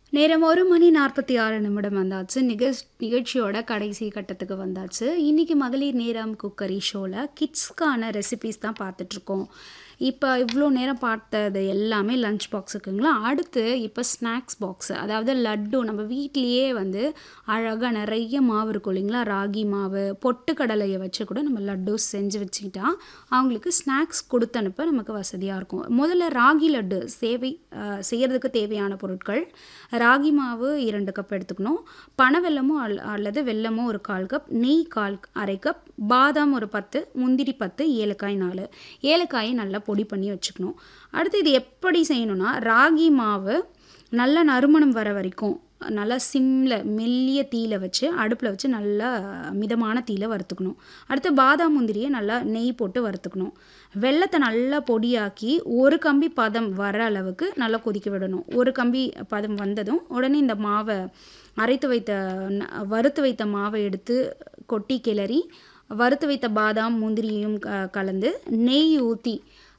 நேரம் ஒரு மணி நாற்பத்தி ஆறு நிமிடம் வந்தாச்சு நிகழ் நிகழ்ச்சியோட கடைசி கட்டத்துக்கு வந்தாச்சு இன்னைக்கு மகளிர் நேரம் குக்கரி ஷோவில் கிட்ஸ்க்கான ரெசிபீஸ் தான் பார்த்துட்ருக்கோம் இப்போ இவ்வளோ நேரம் பார்த்தது எல்லாமே லஞ்ச் பாக்ஸுக்குங்களா அடுத்து இப்போ ஸ்நாக்ஸ் பாக்ஸு அதாவது லட்டு நம்ம வீட்லேயே வந்து அழகாக நிறைய மாவு இருக்கும் இல்லைங்களா ராகி மாவு பொட்டுக்கடலையை வச்சு கூட நம்ம லட்டு செஞ்சு வச்சுக்கிட்டா அவங்களுக்கு ஸ்நாக்ஸ் கொடுத்து அனுப்ப நமக்கு வசதியாக இருக்கும் முதல்ல ராகி லட்டு சேவை அஹ், செய்யறதுக்கு தேவையான பொருட்கள் ராகி மாவு இரண்டு கப் எடுத்துக்கணும் பனவெல்லமோ அல் அல்லது வெல்லமோ ஒரு கால் கப் நெய் கால் அரை கப் பாதாம் ஒரு பத்து முந்திரி பத்து ஏலக்காய் நாலு ஏலக்காயை நல்லா பொடி பண்ணி வச்சுக்கணும் அடுத்து இது எப்படி செய்யணும்னா ராகி மாவு நல்லா நறுமணம் வர வரைக்கும் நல்லா சிம்மில் மெல்லிய தீயில வச்சு அடுப்பில் வச்சு நல்லா மிதமான தீயில வறுத்துக்கணும் அடுத்து பாதாம் முந்திரியை நல்லா நெய் போட்டு வறுத்துக்கணும் வெள்ளத்தை நல்லா பொடியாக்கி ஒரு கம்பி பதம் வர அளவுக்கு நல்லா கொதிக்க விடணும் ஒரு கம்பி பதம் வந்ததும் உடனே இந்த மாவை அரைத்து வைத்த ந- வறுத்து வைத்த மாவை எடுத்து கொட்டி கிளறி வறுத்து வைத்த பாதாம் முந்திரியையும் க கலந்து நெய் ஊற்றி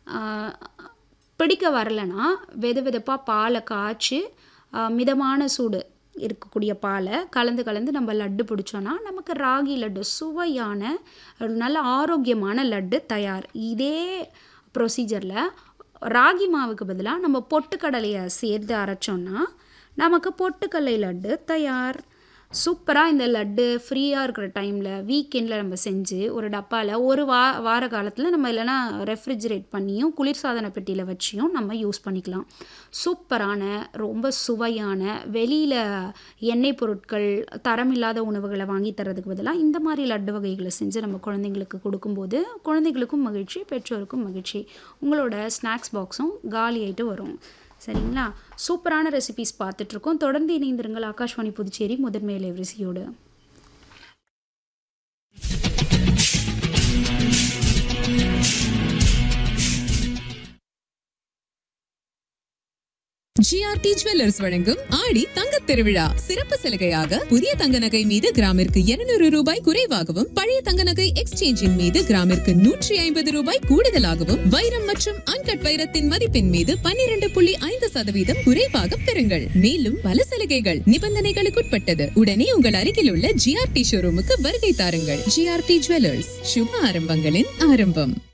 பிடிக்க வரலைன்னா வெத வெதப்பாக பாலை காய்ச்சி ஆ, மிதமான சூடு இருக்கக்கூடிய பாலை கலந்து கலந்து நம்ம லட்டு பிடிச்சோன்னா நமக்கு ராகி லட்டு சுவையான ஒரு நல்ல ஆரோக்கியமான லட்டு தயார் இதே ப்ரொசீஜரில் ராகி மாவுக்கு பதிலாக நம்ம பொட்டுக்கடலையை சேர்த்து அரைச்சோன்னா நமக்கு பொட்டுக்கடலை லட்டு தயார் சூப்பராக இந்த லட்டு ஃப்ரீயாக இருக்கிற டைமில் வீக்கெண்டில் நம்ம செஞ்சு ஒரு டப்பாவில் ஒரு வா வார காலத்தில் நம்ம இல்லைன்னா ரெஃப்ரிஜரேட் பண்ணியும் குளிர்சாதன பெட்டியில் வச்சியும் நம்ம யூஸ் பண்ணிக்கலாம் சூப்பரான ரொம்ப சுவையான வெளியில் எண்ணெய் பொருட்கள் தரமில்லாத உணவுகளை வாங்கி தரதுக்கு பதிலாக இந்த மாதிரி லட்டு வகைகளை செஞ்சு நம்ம குழந்தைங்களுக்கு கொடுக்கும்போது குழந்தைகளுக்கும் மகிழ்ச்சி பெற்றோருக்கும் மகிழ்ச்சி உங்களோட ஸ்நாக்ஸ் பாக்ஸும் காலி ஆயிட்டு வரும் சரிங்களா சூப்பரான ரெசிபிஸ் பார்த்துட்ருக்கோம் தொடர்ந்து இணைந்திருங்கள் ஆகாஷ்வாணி புதுச்சேரி முதன்மை ரிசியோடு ஜிஆர்டி ஜுவல்லர்ஸ் வழங்கும் ஆடி தங்கத் திருவிழா சிறப்பு சலுகையாக புதிய தங்க நகை மீது கிராமிற்கு 200 ரூபாய் குறைவாகவும் பழைய தங்க நகை எக்ஸ்சேஞ்சின் மீது கிராமிற்கு நூற்றி ஐம்பது ரூபாய் கூடுதலாகவும் வைரம் மற்றும் அன்கட் வைரத்தின் மதிப்பின் மீது 12.5% புள்ளி ஐந்து சதவீதம் குறைவாக பெறுங்கள் மேலும் பல சலுகைகள் நிபந்தனைகளுக்குட்பட்டது உடனே உங்கள் அருகில் உள்ள ஜிஆர்டி ஷோரூமுக்கு வருகை தாருங்கள் ஜிஆர்டி ஜுவல்லர்ஸ் சுப ஆரம்பங்களின் ஆரம்பம்